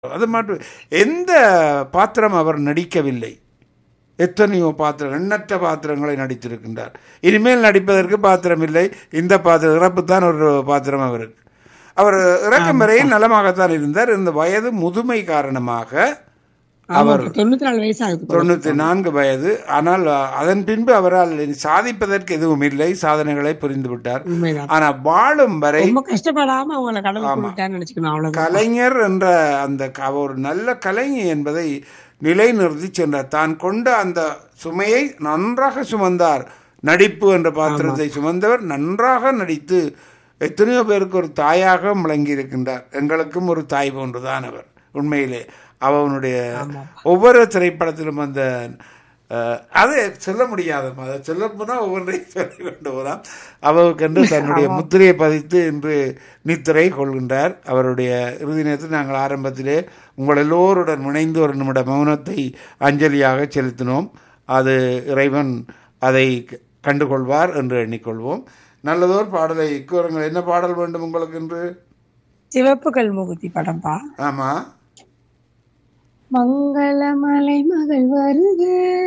அது மட்டும் எந்த பாத்திரம் அவர் நடிக்கவில்லை எத்தனையோ பாத்திரம் எண்ணற்ற பாத்திரங்களை நடித்திருக்கின்றார் இனிமேல் நடிப்பதற்கு பாத்திரம் இல்லை இந்த பாத்திரம் இறப்புத்தான் ஒரு பாத்திரம் அவருக்கு அவர் இறக்கும் வரையில் நலமாகத்தான் இருந்தார் இந்த வயது முதுமை காரணமாக அவர் தொண்ணூத்தி நாலு வயசு ஆகுது போல. தொண்ணூத்தி நான்கு வயது ஆனால் அதன் பின்பு அவரால் சாதிப்பதற்கு எதுவும் இல்லை சாதனைகளை புரிந்து விட்டார் உண்மைதான் ஆனா வாழும் வரை ரொம்ப கஷ்டப்படாம அவங்கள கடவுள் கொடுத்தான்னு நினைச்சுக்கணும் அவ்வளவுதான் கலைஞர் என்ற அந்த க- அவர் ஒரு நல்ல கலைஞர் என்பதை நிலைநிறுத்தி சென்றார் தான் கொண்ட அந்த சுமையை நன்றாக சுமந்தார் நடிப்பு என்ற பாத்திரத்தை சுமந்தவர் நன்றாக நடித்து எத்தனையோ பேருக்கு ஒரு தாயாக விளங்கி இருக்கின்றார் எங்களுக்கும் ஒரு தாய் போன்றுதான் அவர் உண்மையிலே அவனுடைய ஒவ்வொரு திரைப்படத்திலும் அந்த அஹ், அது சொல்ல முடியாது அதை சொல்ல போனால் ஒவ்வொன்றையும் சொல்லி கொண்டு போகலாம் அவருக்கென்று தன்னுடைய முத்திரையை பதித்து இன்று நித்திரை கொள்கின்றார் அவருடைய இறுதி நேரத்தில் நாங்கள் ஆரம்பத்திலே உங்கள் எல்லோருடன் இணைந்து ஒரு நிமிட மௌனத்தை அஞ்சலியாக செலுத்தினோம் அது இறைவன் அதை க- கண்டுகொள்வார் என்று எண்ணிக்கொள்வோம் நல்லதோர் பாடலை கூறுங்கள் என்ன பாடல் வேண்டும் உங்களுக்கு என்று சிவப்பு கல் முகுத்தி படம்பா ஆமாம் மங்களமலை மகள் வருக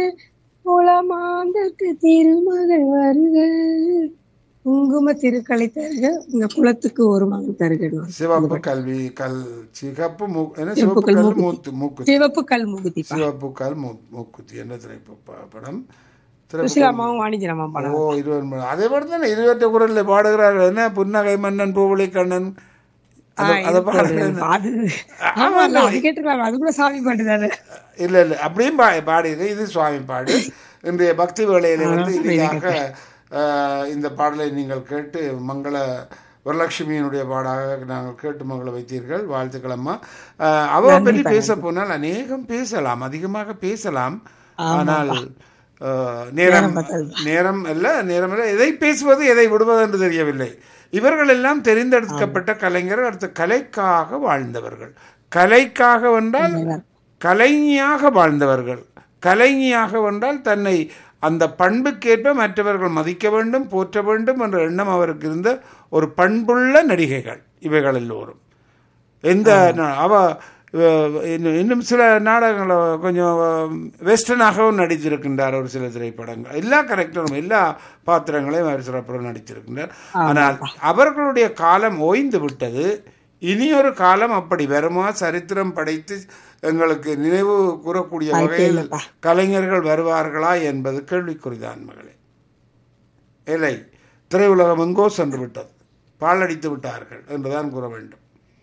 குளமாந்தற்கு திருமகள் வருக குங்கும திருக்களை தருக உங்க குலத்துக்கு ஒரு மகன் தருக சிவப்பு கல்வி கல் சிகப்பு மூ என்ன சிவப்பு கல் மூத்து மூக்கு சிவப்பு கல் முகுத்தி சிவப்பு கல் மூ மூக்குத்தி என்ன திரைப்ப படம் திரை- சுசிலாமாவும் வாணிஜிரமா படம் ஓ இருவர் ம- அதே பாட்டு தானே இருவற்ற குரலில் பாடுகிறார்கள் என்ன புன்னகை மன்னன் பூவளி கண்ணன் அது- அதை பாடுறது அது ஆமா இல்ல, அது கேட்டுக்கலாம் அது கூட சாமி பாட்டு தானே இல்ல இல்ல அப்படியும் பா பாடியிருக்கு இது சுவாமி பாடு இன்றைய பக்தி வேளையில வந்து இதுக்காக அஹ், இந்த பாடலை நீங்கள் கேட்டு மங்கள வரலட்சுமியினுடைய பாடாக நாங்கள் கேட்டு மங்கள வைத்தீர்கள் வாழ்த்துக்கள் அம்மா அஹ், அவ பற்றி பேச போனால் அநேகம் பேசலாம் அதிகமாக பேசலாம் ஆனால் அஹ், நேரம் நேரம் அல்ல நேரம் அல்ல எதை பேசுவது எதை விடுவது என்று தெரியவில்லை இவர்கள் எல்லாம் தெரிந்தெடுக்கப்பட்ட கலைஞர்கள் அடுத்த கலைக்காக வாழ்ந்தவர்கள் கலைக்காக வென்றால் கலைஞியாக வாழ்ந்தவர்கள் கலைஞியாக வென்றால் தன்னை அந்த பண்புக்கேற்ப மற்றவர்கள் மதிக்க வேண்டும் போற்ற வேண்டும் என்ற எண்ணம் அவருக்கு இருந்த ஒரு பண்புள்ள நடிகைகள் இவைகள் எல்லோரும் எந்த நா- அவ அஹ், இன்னும் இன்னும் சில நாடகங்களை கொஞ்சம் வெஸ்டர்னாகவும் நடித்திருக்கின்றார் ஒரு சில திரைப்படங்கள் எல்லா கரெக்டரும் எல்லா பாத்திரங்களையும் அவர் சிறப்புற நடித்திருக்கின்றார் ஆனால் அவர்களுடைய காலம் ஓய்ந்து விட்டது இனியொரு காலம் அப்படி வருமா சரித்திரம் படைத்து எங்களுக்கு நினைவு கூறக்கூடிய வகையில் கலைஞர்கள் வருவார்களா என்பது கேள்விக்குறிதான் மகளே இல்லை திரையுலகம் எங்கோ சென்று விட்டது பாழடித்து விட்டார்கள் என்றுதான் கூற வேண்டும்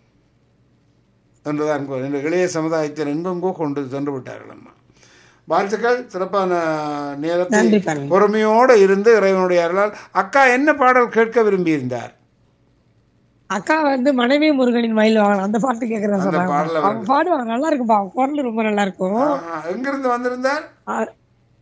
என்றுதான் கூற இந்த இளைய சமுதாயத்தில் எங்கெங்கோ கொண்டு சென்று விட்டார்கள் அம்மா வாழ்த்துக்கள் சிறப்பான நேரத்தை நன்றி பாருங்க பொறுமையோடு இருந்து இறைவனுடைய அருளால் அக்கா என்ன பாடல் கேட்க விரும்பியிருந்தார் அக்கா வந்து மனைவி முருகனின் மயில் வாங்கலாம் அந்த பாட்டு கேக்குறேன் சொன்னாங்க பாடல அவங்க பாடுவாங்க நல்லா இருக்கும்பா அவங்க குரல் ரொம்ப நல்லா இருக்கும் ஆஹா, எங்கிருந்து வந்திருந்தார் ஆ-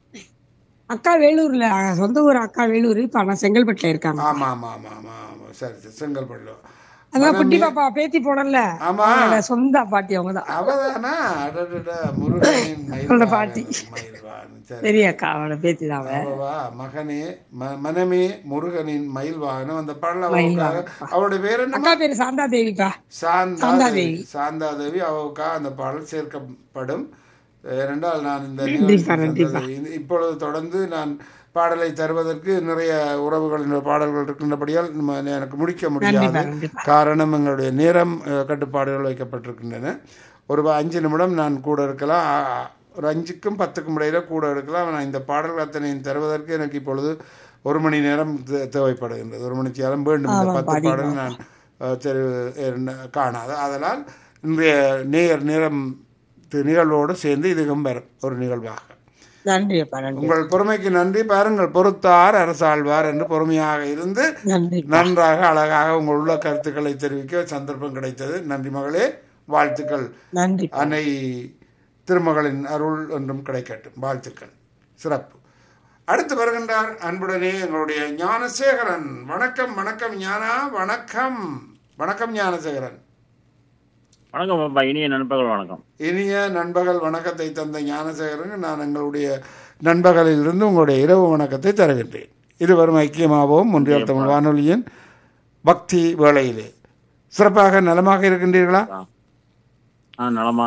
அக்கா வேலூர்ல அஹ், சொந்த ஊர் அக்கா வேலூர் இப்ப ஆனா செங்கல்பட்டுல இருக்காங்க ஆமா ஆமா ஆமா ஆமா ஆமா சரி சரி செங்கல்பட்டு அதான் குட்டி பாப்பா பேத்தி போனல ஆமா அவங்களோட சொந்த பாட்டி அவங்கதான் அவதானா அடடடா, முருகனின் அவளோட பாட்டி. மயில்வான் சரி பெரிய அக்கா அவளோட பேத்தி தான் அவ அவவா, மகனே ம- மனமே முருகனின் மயில் வாகனம் அந்த பாடல அவளுக்காக அவளுடைய பேர் என்ன அக்கா பேரு சாந்தா தேவிக்கா சாந்தாதேவி சாந்தாதேவி அவளுக்காக அந்த பாடல் சேர்க்கப்படும் ஏனென்றால் நான் இந்த நிகழ்ச்சி இந்த- இப்பொழுது தொடர்ந்து நான் பாடலை தருவதற்கு நிறைய உறவுகளின் பாடல்கள் இருக்கின்றபடியால் நம்ம எனக்கு முடிக்க முடியாது கண்டிப்பா. காரணம் எங்களுடைய நேரம் அஹ், கட்டுப்பாடுகள் வைக்கப்பட்டிருக்கின்றன ஒரு அஞ்சு நிமிடம் நான் கூட இருக்கலாம் ஆ, ஆ, ஒரு அஞ்சுக்கும் பத்துக்கும் இடையில கூட இருக்கலாம் நான் இந்த பாடல்கள் அத்தனையும் தருவதற்கு எனக்கு இப்பொழுது ஒரு மணி நேரம் தே- தேவைப்படுகின்றது ஒரு மணி நேரம் வேண்டும் இந்த பத்து பாடல் நான் அஹ், தெரு என்ன- காணாது அதனால் இன்றைய நேர் நேரம் தி- நிகழ்வோடு சேர்ந்து இதுவும் வரும் ஒரு நிகழ்வாக நன்றி அப்பா நன்றி உங்கள் பொறுமைக்கு நன்றி பாருங்கள் பொறுத்தார் அரசாழ்வார் என்று பொறுமையாக இருந்து நன்றி நன்றாக அழகாக உங்கள் உள்ள கருத்துக்களை தெரிவிக்க சந்தர்ப்பம் கிடைத்தது நன்றி மகளே வாழ்த்துக்கள் நன்றி அன்னை திருமகளின் அருள் என்றும் கிடைக்கட்டும் வாழ்த்துக்கள் சிறப்பு அடுத்து வருகின்றார் அன்புடனே எங்களுடைய ஞானசேகரன் வணக்கம் வணக்கம் ஞானா வணக்கம் வணக்கம் ஞானசேகரன் வணக்கம் பாப்பா இனிய நண்பர்கள் வணக்கம் இனிய நண்பகல் வணக்கத்தை தந்த ஞானசேகரனுக்கு நான் எங்களுடைய நண்பகலில் இருந்து உங்களுடைய இரவு வணக்கத்தை தருகின்றேன் இருவரும் ஐக்கியமாகவும் ஒன்றியல் தமிழ் வானொலியின் பக்தி வேளையிலே சிறப்பாக நலமாக இருக்கின்றீர்களா ஆ நலமா